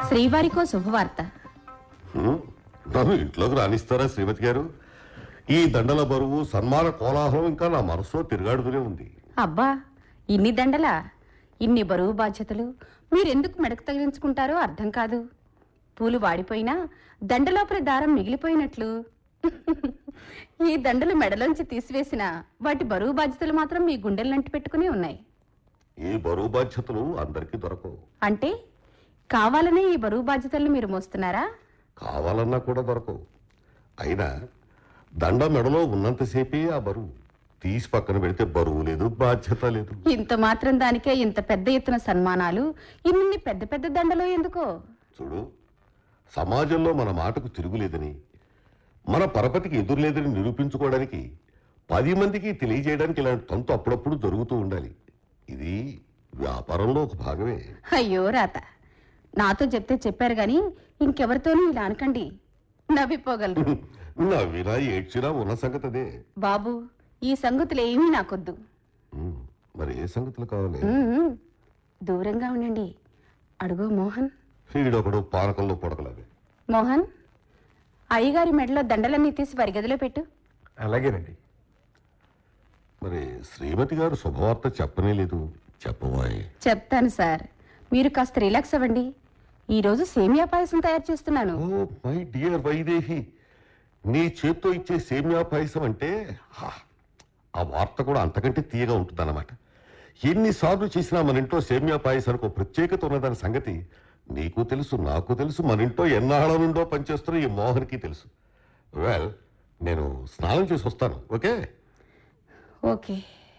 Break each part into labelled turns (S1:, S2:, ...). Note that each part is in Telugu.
S1: శ్రీవారికో శుభవార్త
S2: హ్మ్? నన్ను ఇంట్లోకి రానిస్తారా శ్రీమతి గారు ఈ దండల బరువు సన్మాన కోలాహలం ఇంకా నా మనసులో తిరుగాడుతూనే ఉంది
S1: అబ్బా ఇన్ని దండలా ఇన్ని బరువు బాధ్యతలు మీరెందుకు మెడకు తగిలించుకుంటారో అర్థం కాదు పూలు వాడిపోయినా దండలోపల దారం మిగిలిపోయినట్లు ఈ దండలు మెడలోంచి తీసివేసిన వాటి బరువు బాధ్యతలు మాత్రం మీ గుండెలంటి పెట్టుకుని ఉన్నాయి
S2: ఈ బరువు బాధ్యతలు అందరికీ దొరకవు
S1: అంటే కావాలనే ఈ బరువు బాధ్యతల్ని మీరు మోస్తున్నారా
S2: కావాలన్నా కూడా దొరకవు అయినా దండ మెడలో ఉన్నంతసేపే ఆ బరువు తీసి పక్కన పెడితే బరువు లేదు బాధ్యత లేదు
S1: ఇంత మాత్రం దానికే ఇంత పెద్ద ఎత్తున సన్మానాలు ఇన్ని పెద్ద పెద్ద దండలు ఎందుకో
S2: చూడు సమాజంలో మన మాటకు తిరుగులేదని మన పరపతికి ఎదురులేదని నిరూపించుకోవడానికి పది మందికి తెలియజేయడానికి ఇలాంటి తంతు అప్పుడప్పుడు జరుగుతూ ఉండాలి ఇది వ్యాపారంలో ఒక భాగమే
S1: అయ్యో రాత నాతో చెప్తే చెప్పారు గాని ఇంకెవరితోనూ ఇలా అనకండి నవ్విపోగలరు
S2: నవ్వినా ఏడ్చినా ఉన్న సంగతి అదే
S1: బాబు ఈ సంగతులు ఏమీ నాకొద్దు
S2: ఉమ్, మరి ఏ సంగతులు కావాలి
S1: ఉమ్, దూరంగా ఉండండి అడుగు మోహన్
S2: వీడొకడు పానకంలో పొడకలాగే
S1: మోహన్ అయ్యగారి మెడలో దండలన్నీ తీసి వారి గదిలో పెట్టు
S3: అలాగేనండి
S2: మరి శ్రీమతి గారు శుభవార్త చెప్పనే లేదు చెప్పవాయ్
S1: చెప్తాను సార్ మీరు కాస్త రిలాక్స్ అవ్వండి ఈరోజు సేమియా పాయసం తయారు చేస్తున్నాను
S2: ఓ మై డియర్ వైదేహి నీ చేత్తో ఇచ్చే సేమియా పాయసం అంటే హా, ఆ వార్త కూడా అంతకంటే తీయగా ఉంటుందన్నమాట ఎన్నిసార్లు చేసినా మన ఇంట్లో సేమియా పాయసానికి ఒక ప్రత్యేకత ఉన్నదాని సంగతి నీకు తెలుసు నాకు తెలుసు మన ఇంట్లో ఎన్నాళ్ళ నుండో పనిచేస్తున్న ఈ మోహన్కి తెలుసు వెల్ నేను స్నానం చేసి వస్తాను ఓకే
S1: ఓకే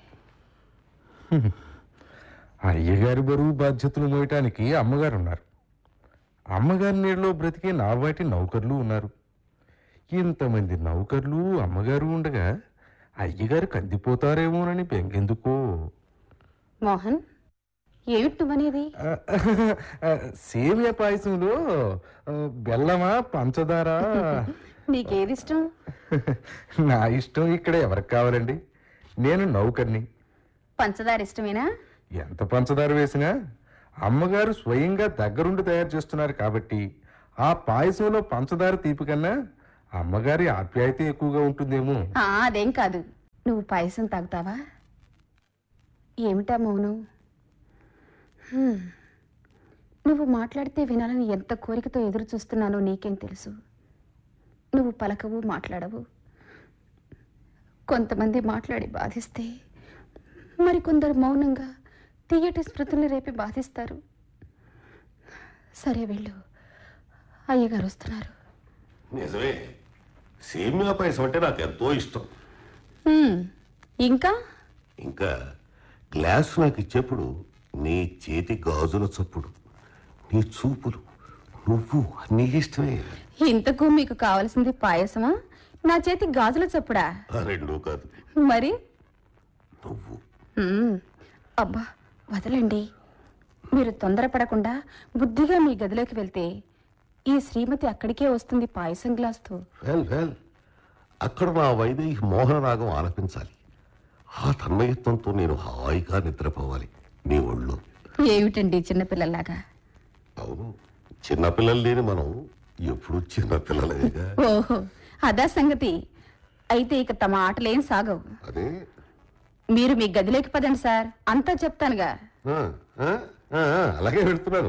S3: అయ్యగారి బరువు బాధ్యతలు మోయటానికి అమ్మగారు ఉన్నారు అమ్మగారి నీళ్ళలో బ్రతికే నావాటి నౌకర్లు ఉన్నారు ఇంతమంది నౌకర్లు అమ్మగారు ఉండగా అయ్యగారు కందిపోతారేమోనని బెంగెందుకో
S1: మోహన్ ఏమిటి నువ్వనేది
S3: సేమియా పాయసంలో ఆ, బెల్లమా పంచదార
S1: నీకేదిష్టం
S3: నా ఇష్టం ఇక్కడ ఎవరికి కావాలండి నేను నౌకర్ని
S1: పంచదార ఇష్టమేనా
S3: ఎంత పంచదార వేసినా అమ్మగారు స్వయంగా దగ్గరుండి తయారు చేస్తున్నారు కాబట్టి ఆ పాయసంలో పంచదార తీపి కన్నా అమ్మగారి ఆప్యాయత ఎక్కువగా ఉంటుందేమో
S1: ఆ, అదేం కాదు నువ్వు పాయసం తాగుతావా ఏమిటా మౌనం హ్మ్. నువ్వు మాట్లాడితే వినాలని ఎంత కోరికతో ఎదురు చూస్తున్నానో నీకేం తెలుసు నువ్వు పలకవు మాట్లాడవు కొంతమంది మాట్లాడి బాధిస్తే మరికొందరు మౌనంగా తీయటి స్మృతుల్ని రేపి బాధిస్తారు సరే వెళ్ళు అయ్యగారు వస్తున్నారు
S2: నిజమే సేమియా పాయసం అంటే నాకు ఎంతో ఇష్టం
S1: హ్మ్. ఇంకా
S2: ఇంకా గ్లాస్ నాకు ఇచ్చేప్పుడు నీ చేతి గాజుల చప్పుడు నీ చూపులు నువ్వు అన్నీ ఇష్టమే
S1: ఇంతకు మీకు కావలసింది పాయసమా నా చేతి గాజుల చప్పుడా
S2: ఆ రెండూ కాదు
S1: మరి
S2: నువ్వు
S1: మ్మ్. అబ్బా వదలండి మీరు తొందరపడకుండా బుద్ధిగా మీ గదిలోకి వెళ్తే ఈ శ్రీమతి అక్కడికే వస్తుంది పాయసం గ్లాస్తో
S2: వెల్ వెల్ అక్కడ నా వైదేహి మోహన రాగం ఆలపించాలి ఆ తన్మయత్వంతో నేను హాయిగా నిద్రపోవాలి నీ ఒళ్ళు
S1: ఏమిటండి చిన్నపిల్లలాగా
S2: అవును చిన్నపిల్లలు లేని మనం ఎప్పుడు చిన్నపిల్లలేగా
S1: ఓహో అదా సంగతి అయితే ఇక తమ ఆటలేం సాగవు
S2: అదే
S1: మీరు మీ గదిలోకి పదండి సార్ అంతా చెప్తానుగా
S2: ఆ, ఆ, ఆ, ఆ, అలాగే పెడుతున్నాను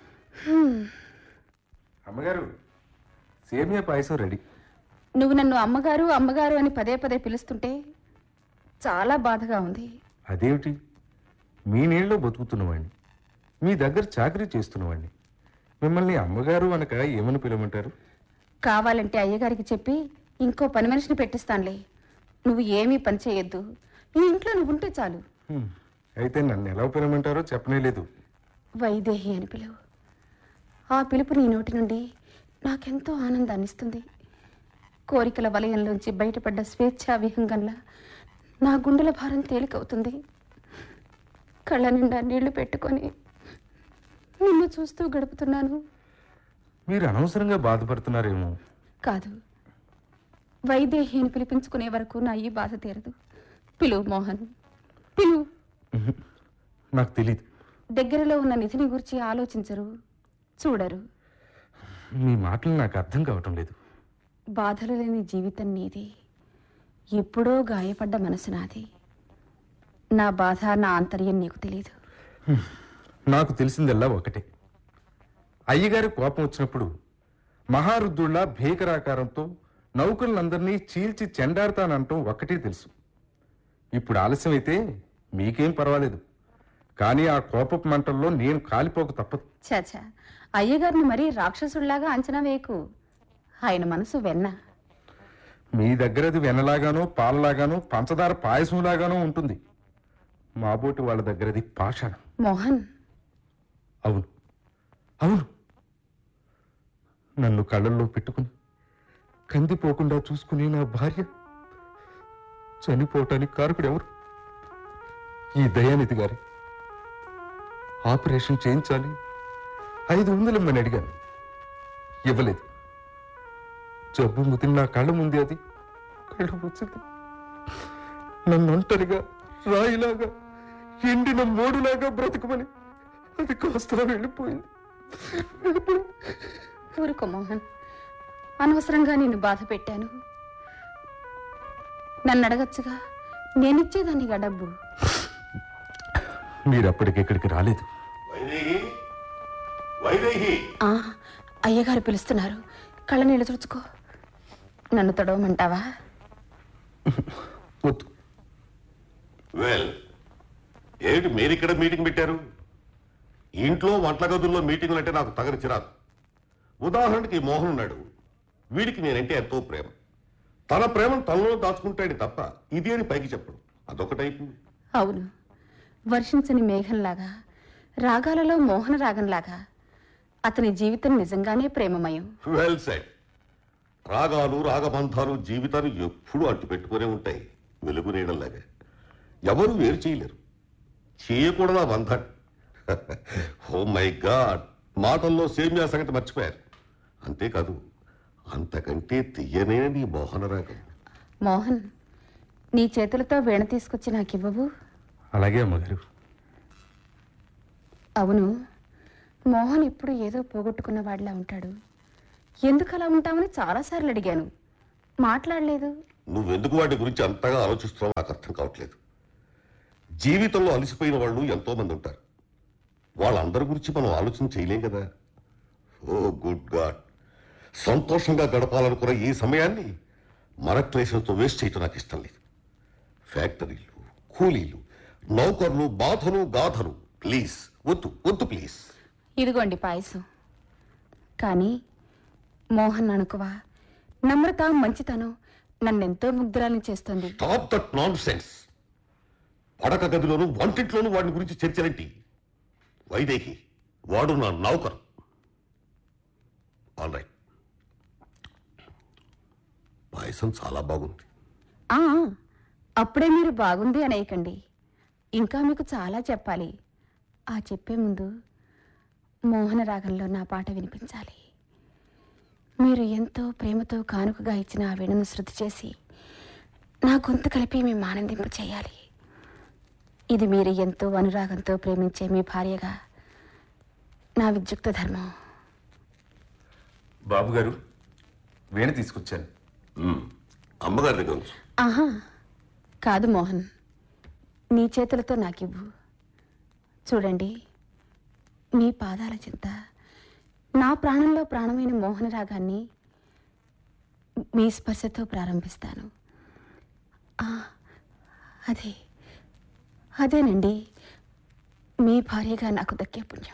S3: అమ్మగారు సేమియా పాయసం రెడీ
S1: నువ్వు నన్ను అమ్మగారు అమ్మగారు అని పదే పదే పిలుస్తుంటే చాలా బాధగా ఉంది
S3: అదేమిటి మీ నీళ్ళలో బతుకుతున్నవాణ్ణి మీ దగ్గర చాకరీ చేస్తున్నవాణ్ణి మిమ్మల్ని అమ్మగారు అనక ఏమని పిలవమంటారు
S1: కావాలంటే అయ్యగారికి చెప్పి ఇంకో పని మనిషిని పెట్టిస్తానులే నువ్వు ఏమీ పని చేయొద్దు ఈ ఇంట్లో నువ్వు ఉంటే చాలు
S3: హ్మ్. అయితే నన్ను ఎలా పిలవమంటారో చెప్పనే లేదు
S1: వైదేహి అని పిలువు ఆ పిలుపు నీ నోటి నుండి నాకెంతో ఆనందాన్ని ఇస్తుంది కోరికల వలయంలోంచి బయటపడ్డ స్వేచ్ఛా విహంగంలా నా గుండెల భారం తేలికవుతుంది కళ్ళ నిండా నీళ్లు పెట్టుకొని నిన్ను చూస్తూ గడుపుతున్నాను
S3: మీరు అనవసరంగా బాధపడుతున్నారేమో
S1: కాదు వైదేహి అని పిలిపించుకునే వరకు నా ఈ బాధ తీరదు పిలువు మోహన్ పిలువు
S3: నాకు తెలియదు
S1: దగ్గరలో ఉన్న నిధిని గురించి ఆలోచించరు చూడరు
S3: మీ మాటలు నాకు అర్థం కావటం లేదు
S1: బాధలు లేని జీవితం నీది ఎప్పుడో గాయపడ్డ మనసు నాది నా బాధ నా ఆంతర్యం నీకు తెలీదు
S3: నాకు తెలిసిందల్లా ఒకటే అయ్యగారి కోపం వచ్చినప్పుడు మహారుద్రుళ్ళ భీకరాకారంతో నౌకరులందరినీ చీల్చి చెండాడతానంటాం ఒక్కటే తెలుసు ఇప్పుడు ఆలస్యమైతే మీకేం పర్వాలేదు కానీ ఆ కోపపు మంటల్లో నేను కాలిపోక తప్పదు
S1: చాచా అయ్యగారిని మరీ రాక్షసుడిలాగా అంచనా వేయకు ఆయన మనసు వెన్న
S3: మీ దగ్గర అది వెనలాగానో పాలలాగానో పంచదార పాయసంలాగానో ఉంటుంది మాబోటి వాళ్ళ దగ్గరది పాషాణం
S1: మోహన్
S3: అవును అవును నన్ను కళ్ళల్లో పెట్టుకుని కందిపోకుండా చూసుకునే నా భార్య చనిపోవటానికి కారకుడు ఎవరు ఈ దయానిధి గారి ఆపరేషన్ చేయించాలి ఐదు వందలమ్మని అడిగాను ఇవ్వలేదు జబ్బు ముదిరి నా కళ్ళ ముందే అది కళ్ళు వచ్చింది నన్ను ఒంటరిగా రాయిలాగా ఎండిన మోడులాగా బ్రతకమని అది కాస్త వెళ్ళిపోయింది వెళ్ళిపోయింది.
S1: ఊరుకో మోహన్ అనవసరంగా నిన్ను బాధ పెట్టాను నన్ను అడగచ్చుగా నేనిచ్చేదానిగా డబ్బు
S3: మీరు అప్పటికిక్కడికి రాలేదు
S2: వైదేహి వైదేహి
S1: ఆ, అయ్యగారు పిలుస్తున్నారు కళ్ళ నీళ్ళు తుడుచుకో నన్ను తొడవమంటావా
S3: వద్దు
S2: వెల్ ఏమిటి మీరిక్కడ మీటింగ్ పెట్టారు ఇంట్లో వంటల గదుల్లో మీటింగులు అంటే నాకు తగని చిరాకు ఉదాహరణకి ఈ మోహన్ ఉన్నాడు వీడికి నేనంటే ఎంతో ప్రేమ తన ప్రేమను తనలో దాచుకుంటాడు తప్ప ఇది అని పైకి చెప్పడు అదొక టైపు
S1: అవును వర్షించని మేఘంలాగా రాగాలలో మోహన రాగంలాగా అతని జీవితం నిజంగానే ప్రేమమయం
S2: వెల్ సెట్ రాగాలు రాగబంధాలు జీవితాన్ని ఎప్పుడూ అడ్డు పెట్టుకునే ఉంటాయి వెలుగు నీడల్లాగా ఎవరు వేరు చేయలేరు చేయకూడదు ఆ బంధాన్ని ఓ మై గాడ్ మాటల్లో సేమియా సంగతి మర్చిపోయారు అంతేకాదు అంతకంటే తీయనే నీ మోహన రాగం
S1: మోహన్ నీ చేతులతో వీణ తీసుకొచ్చి నాకివ్వవు
S3: అలాగే అమ్మగారు
S1: అవును మోహన్ ఇప్పుడు ఏదో పోగొట్టుకున్న వాడిలా ఉంటాడు ఎందుకు అలా ఉంటామని చాలాసార్లు అడిగాను మాట్లాడలేదు
S2: నువ్వెందుకు వాటి గురించి అంతగా ఆలోచిస్తున్నావు నాకు అర్థం కావట్లేదు జీవితంలో అలసిపోయిన వాళ్ళు ఎంతో మంది ఉంటారు వాళ్ళందరి గురించి మనం ఆలోచన చేయలేం కదా ఓ గుడ్ గాడ్ సంతోషంగా గడపాలనుకున్న ఈ సమయాన్ని మరక్లేషన్తో వేస్ట్ చేయటం నాకు ఇష్టం లేదు ఫ్యాక్టరీలు కూలీలు నౌకర్లు బాధలు గాథలు ప్లీజ్ వద్దు వద్దు ప్లీజ్
S1: ఇదిగోండి పాయసం కానీ మోహన్ అనుకువా నమ్రత మంచితనం నన్నెంతో ముగ్ధురాలని చేస్తుంది
S2: స్టాప్ దట్ నాన్ సెన్స్ పడక గదిలోను వంటింట్లోనూ వాడిని గురించి చర్చలేంటి వైదేహి వాడు నా నౌకరు ఆల్ రైట్ పాయసం చాలా బాగుంది
S1: ఆ, అప్పుడే మీరు బాగుంది అనేయకండి ఇంకా మీకు చాలా చెప్పాలి ఆ చెప్పే ముందు మోహన రాగంలో నా పాట వినిపించాలి మీరు ఎంతో ప్రేమతో కానుకగా ఇచ్చిన ఆ వీణను శృతి చేసి నా గొంతు కలిపి మేము ఆనందింప చేయాలి ఇది మీరు ఎంతో అనురాగంతో ప్రేమించే మీ భార్యగా నా విద్యుక్త ధర్మం
S3: బాబు గారు వీణ తీసుకొచ్చాను
S2: మ్మ్. అమ్మగారి దగ్గర ఉంచు.
S1: ఆహా కాదు మోహన్ నీ చేతులతో నాకివ్వు చూడండి మీ పాదాల చింత నా ప్రాణంలో ప్రాణమైన మోహన రాగాన్ని మీ స్పర్శతో ప్రారంభిస్తాను ఆ, అదే అదేనండి మీ భార్యగా నాకు దక్కే పుణ్యం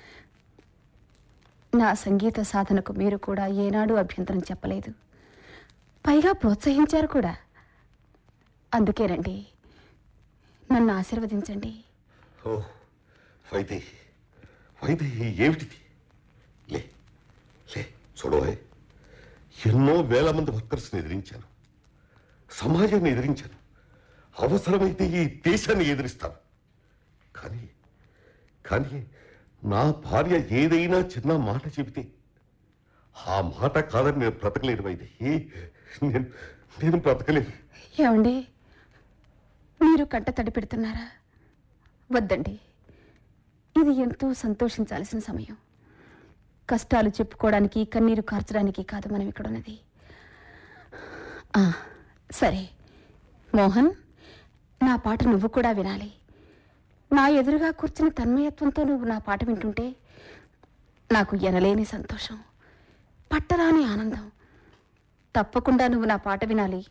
S1: నా సంగీత సాధనకు మీరు కూడా ఏనాడు అభ్యంతరం చెప్పలేదు పైగా ప్రోత్సహించారు కూడా అందుకేనండి నన్ను ఆశీర్వదించండి
S2: ఓ వైదేహి వైదేహి ఏమిటిది లే లే చూడవే ఎన్నో వేల మంది వర్కర్స్ని ఎదిరించాను సమాజాన్ని ఎదిరించాను అవసరమైతే ఈ దేశాన్ని ఎదిరిస్తాను కానీ కానీ నా భార్య ఏదైనా చిన్న మాట చెబితే ఆ మాట కాదని నేను బ్రతకలేను వైదేహి నేను నేను బ్రతకలేను
S1: ఏమండి మీరు కంట తడి పెడుతున్నారా వద్దండి ఇది ఎంతో సంతోషించాల్సిన సమయం కష్టాలు చెప్పుకోవడానికి కన్నీరు కార్చడానికి కాదు మనం ఇక్కడ ఉన్నది ఆ, సరే మోహన్ నా పాట నువ్వు కూడా వినాలి నా ఎదురుగా కూర్చుని తన్మయత్వంతో నువ్వు నా పాట వింటుంటే నాకు ఎనలేని సంతోషం పట్టరాని ఆనందం తప్పకుండా నువ్వు నా పాట వినాలి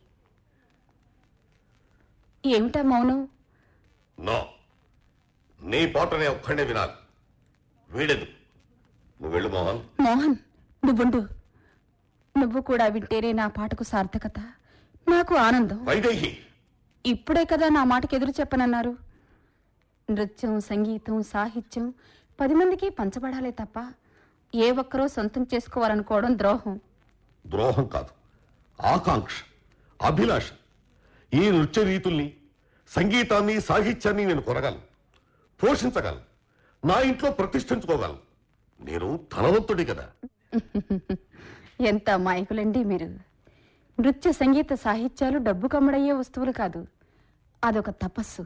S1: ఏమిటా మౌనం
S2: నో నీ పాటనే ఒక్కడే వినాలి వీడదు నువ్వు వెళ్ళు మోహన్
S1: మోహన్ నువ్వుండు నువ్వు కూడా వింటేనే నా పాటకు సార్థకత నాకు ఆనందం
S2: వైదేహి
S1: ఇప్పుడే కదా నా మాటకు ఎదురు చెప్పనన్నారు నృత్యం సంగీతం సాహిత్యం పది మందికి పంచబడాలే తప్ప ఏ ఒక్కరో సొంతం చేసుకోవాలనుకోవడం ద్రోహం
S2: ద్రోహం కాదు ఆకాంక్ష అభిలాష ఈ నృత్య రీతుల్ని సంగీతాన్ని సాహిత్యాన్ని నేను కొనగలను పోషించగలను నా ఇంట్లో ప్రతిష్ఠించుకోగలను నేను ధనవంతుడి కదా
S1: ఎంత అమాయకులండి మీరు నృత్య సంగీత సాహిత్యాలు డబ్బు కమ్మడయ్యే వస్తువులు కాదు అదొక తపస్సు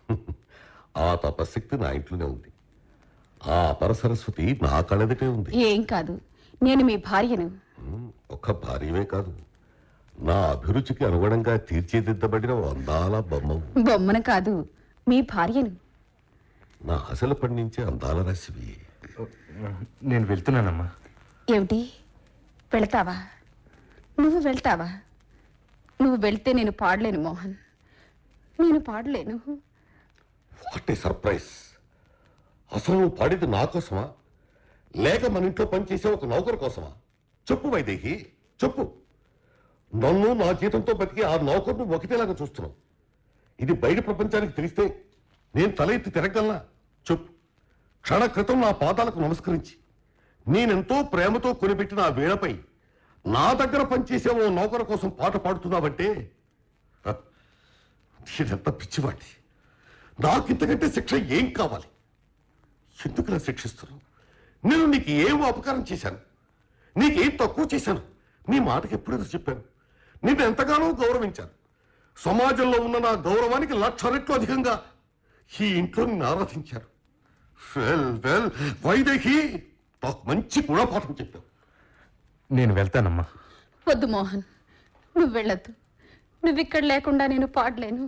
S2: ఆ తపశక్తి నా ఇంట్లోనే ఉంది ఆ అపర సరస్వతి నా కళదిటే ఉంది
S1: ఏం కాదు నేను మీ భార్యను
S2: ఉమ్, ఒక్క భార్యమే కాదు నా అభిరుచికి అనుగుణంగా తీర్చిదిద్దబడిన ఓ అందాల బొమ్మవు
S1: బొమ్మను కాదు మీ భార్యను
S2: నా ఆశలు పండించే అందాల రాశివి
S3: నేను వెళ్తున్నానమ్మా
S1: ఏమిటి వెళ్తావా నువ్వు వెళ్తావా నువ్వు వెళ్తే నేను పాడలేను మోహన్ నేను పాడలేను
S2: వాట్ ఏ సర్ప్రైజ్ అసలు నువ్వు పాడేది నా కోసమా లేక మన ఇంట్లో పనిచేసే ఒక నౌకరు కోసమా చెప్పు వైదేహి చెప్పు నన్ను నా జీతంతో బతికి ఆ నౌకరును ఒకటేలాగా చూస్తున్నావు ఇది బయట ప్రపంచానికి తెలిస్తే నేను తల ఎత్తి తిరగలనా చెప్పు క్షణ క్రితం నా పాదాలకు నమస్కరించి నేనెంతో ప్రేమతో కొనిపెట్టిన ఆ వీణపై నా దగ్గర పనిచేసే ఓ నౌకరు కోసం పాట పాడుతున్నావంటే హ, ఇదంతా పిచ్చివాడి నాకింతకంటే శిక్ష ఏం కావాలి ఎందుకులా శిక్షిస్తున్నావు నేను నీకు ఏం అపకారం చేశాను నీకేం తక్కువ చేశాను నీ మాటకి ఎప్పుడైనా చెప్పాను నిన్ను ఎంతగానో గౌరవించాను సమాజంలో ఉన్న నా గౌరవానికి లక్ష రెట్లు అధికంగా ఈ ఇంట్లో నిన్ను ఆరాధించారు వెల్ వెల్ వైదేహి నాకు మంచి గుణపాఠం చెప్పావు
S3: నేను వెళ్తానమ్మా
S1: వద్దు మోహన్ నువ్వు వెళ్ళొద్దు నువ్వు ఇక్కడ లేకుండా నేను పాడలేను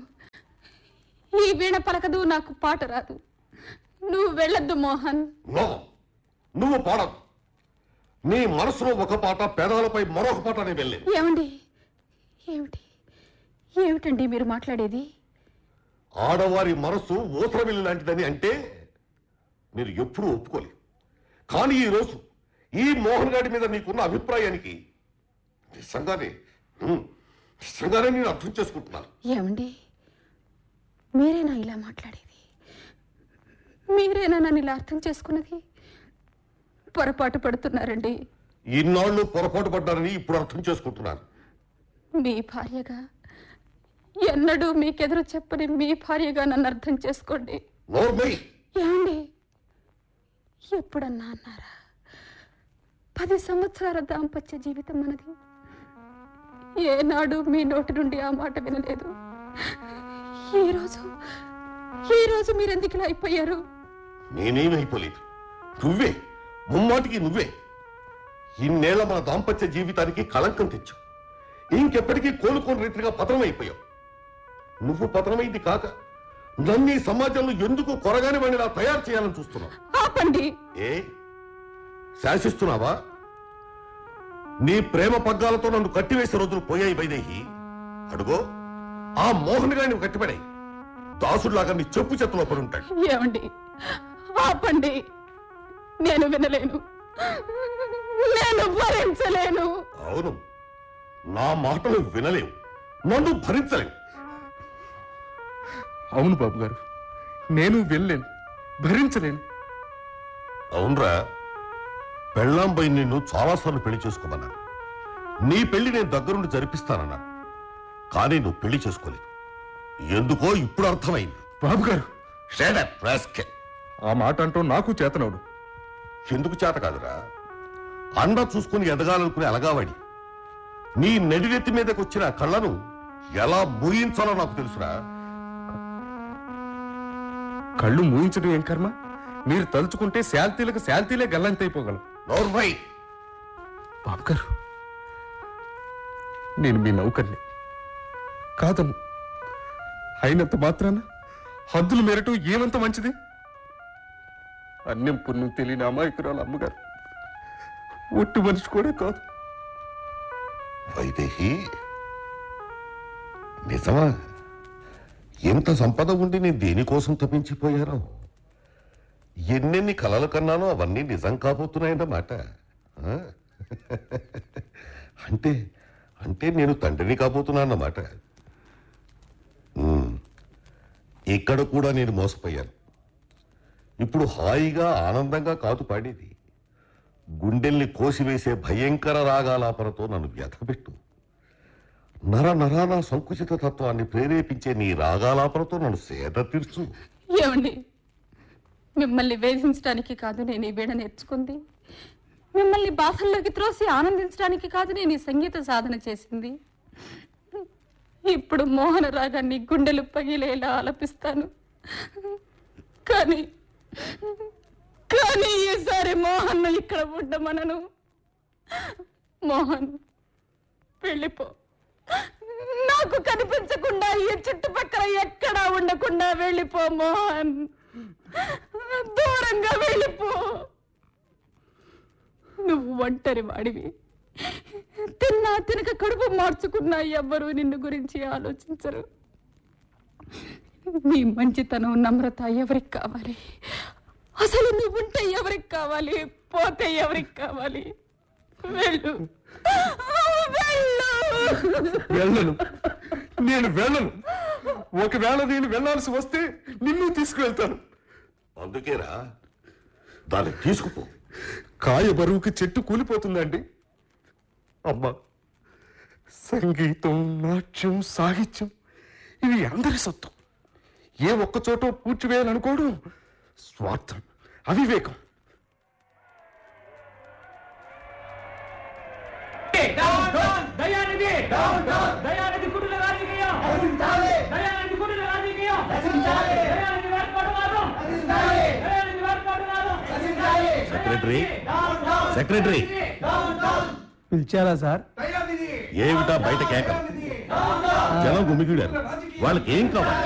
S1: ఈ వీణ పలకదు నాకు పాట రాదు నువ్వు వెళ్ళొద్దు మోహన్
S2: నో నువ్వు పాడవు నీ మనసులో ఒక పాట పేదాలపై మరొక పాట నేను వెళ్ళేది
S1: ఏమండి ఏమిటి ఏమిటండి మీరు మాట్లాడేది
S2: ఆడవారి మనసు ఊసరవిల్లి లాంటిదని అంటే మీరు ఎప్పుడూ ఒప్పుకోలేదు కానీ ఈ రోజు ఈ మోహన్ గారి మీద నీకున్న అభిప్రాయానికి నిజంగానే ఉమ్, నిజంగానే నేను అర్థం చేసుకుంటున్నాను
S1: ఏమండి మీరేనా ఇలా మాట్లాడేది మీరేనా నన్ను ఇలా అర్థం చేసుకున్నది పొరపాటు పడుతున్నారండి
S2: ఇన్నాళ్ళు పొరపాటు పడ్డారని ఇప్పుడు అర్థం చేసుకుంటున్నాను
S1: మీ భార్యగా ఎన్నడూ మీకెదురు చెప్పని మీ భార్యగా నన్ను అర్థం చేసుకోండి
S2: నోర్మై
S1: ఏమండి ఎప్పుడన్నా అన్నారా పది సంవత్సరాల దాంపత్య జీవితం మనది ఏనాడు మీ నోటి నుండి ఆ మాట వినలేదు ఈరోజు ఈరోజు మీరెందుకు ఇలా అయిపోయారు
S2: నేనేమైపోలేదు నువ్వే ముమ్మాటికి నువ్వే ఇన్నేళ్ల మన దాంపత్య జీవితానికి కళంకం తెచ్చావు ఇంకెప్పటికీ కోలుకోని రీతిగా పతనమైపోయావు నువ్వు పతనమైంది కాక నన్ను ఈ సమాజంలో ఎందుకు కొరగాని వాడిలా తయారు చేయాలని చూస్తున్నావు
S1: ఆపండి
S2: ఏ శాసిస్తున్నావా నీ ప్రేమ పగ్గాలతో నన్ను కట్టివేసే రోజులు పోయాయి వైదేహి అడుగో ఆ మోహన్ గారిని కట్టిపడాయి దాసుడిలాగా నీ చెప్పు చెత్తలో పడి ఉంటాడు
S1: ఏమండి ఆపండి నేను వినలేను నేను భరించలేను
S2: అవును నా మాటలు వినలేవు నన్ను భరించలేవు
S3: అవును బాబు గారు నేను వెళ్ళలేను భరించలేను
S2: అవునరా పెళ్ళాంపై నిన్ను చాలాసార్లు పెళ్లి చేసుకోమన్నాను నీ పెళ్లి నేను దగ్గరుండి జరిపిస్తానన్నాను కానీ నువ్వు పెళ్లి చేసుకోలేదు ఎందుకో ఇప్పుడు అర్థమైంది
S3: బాబు గారు
S2: Shut up, rascal.
S3: ఆ మాట అంటూ నాకు చేతనవుడు
S2: ఎందుకు చేత కాదురా అండ చూసుకుని ఎదగాలనుకునే అలగావాడి నీ నడినెత్తి మీదకి వచ్చిన ఆ కళ్ళను ఎలా మూయించాలో నాకు తెలుసురా
S3: కళ్ళు మూయించడం ఏం కర్మ మీరు తలుచుకుంటే శాల్తీలకు శాల్తీలే గల్లంతైపోగలవు
S2: నోర్మై
S3: బాబు గారు నేను మీ నౌకర్ని కాదను అయినంత మాత్రాన హద్దులు మేరటం ఏమంత మంచిది అన్యం పుణ్యం తెలియని అమాయకురాలు అమ్మగారు ఒట్టి మనిషి కూడా కాదు
S2: వైదేహి నిజమా ఎంత సంపద ఉండి నేను దేనికోసం తప్పించిపోయాను ఎన్నెన్ని కలలు కన్నానో అవన్నీ నిజం కాబోతున్నాయన్నమాట ఆ? అంటే అంటే నేను తండ్రిని కాబోతున్నానన్నమాట ఉమ్. ఇక్కడ కూడా నేను మోసపోయాను ఇప్పుడు హాయిగా ఆనందంగా కాదు పాడేది గుండెల్ని కోసివేసే భయంకర రాగాలాపనతో నన్ను వ్యథపెట్టు నర నరాన సంకుచిత తత్వాన్ని ప్రేరేపించే నీ రాగాలాపనతో నన్ను సేద తీర్చు
S1: ఏమండి మిమ్మల్ని వేధించడానికి కాదు నేను ఈ వీణ నేర్చుకుంది మిమ్మల్ని బాధల్లోకి త్రోసి ఆనందించడానికి కాదు నేను ఈ సంగీత సాధన చేసింది ఇప్పుడు మోహన రాగాన్ని గుండెలు పగిలేలా ఆలపిస్తాను కానీ కానీ ఈసారి మోహన్ ఇక్కడ ఉండమనను మోహన్ వెళ్ళిపో నాకు కనిపించకుండా ఈ చుట్టుపక్కల ఎక్కడా ఉండకుండా వెళ్ళిపో మోహన్ దూరంగా వెళ్ళిపో నువ్వు ఒంటరి వాడివి తిన్నా తినక కడుపు మార్చుకున్నా ఎవ్వరూ నిన్ను గురించి ఆలోచించరు నీ మంచితనం నమ్రత ఎవరికి కావాలి అసలు నువ్వు ఉంటే ఎవరికి కావాలి పోతే ఎవరికి కావాలి వెళ్ళు వెళ్ళు
S3: వెళ్ళను నేను వెళ్ళను ఒకవేళ నేను వెళ్ళాల్సి వస్తే నిన్ను తీసుకువెళ్తాను
S2: అందుకేరా దాన్ని తీసుకుపో
S3: కాయ బరువుకి చెట్టు కూలిపోతుందండి అమ్మా సంగీతం నాట్యం సాహిత్యం ఇవి అందరి సొత్తు ఏ ఒక్క చోట పూడ్చివేయాలనుకోవడం స్వార్థం అవివేకం
S4: down down Dayanidhi down down Dayanidhi కుటుంబ రాజకీయం దయానిధి కుటుంబ రాజకీయం దయానిధి వేర్పాటువాదం దయానిధి వేర్పాటువాదం
S2: సెక్రటరీ సెక్రటరీ
S5: పిలిచారా సార్
S2: ఏమిటా బయట కేక జనం గుమిగిడారు వాళ్ళకి ఏం కావాలి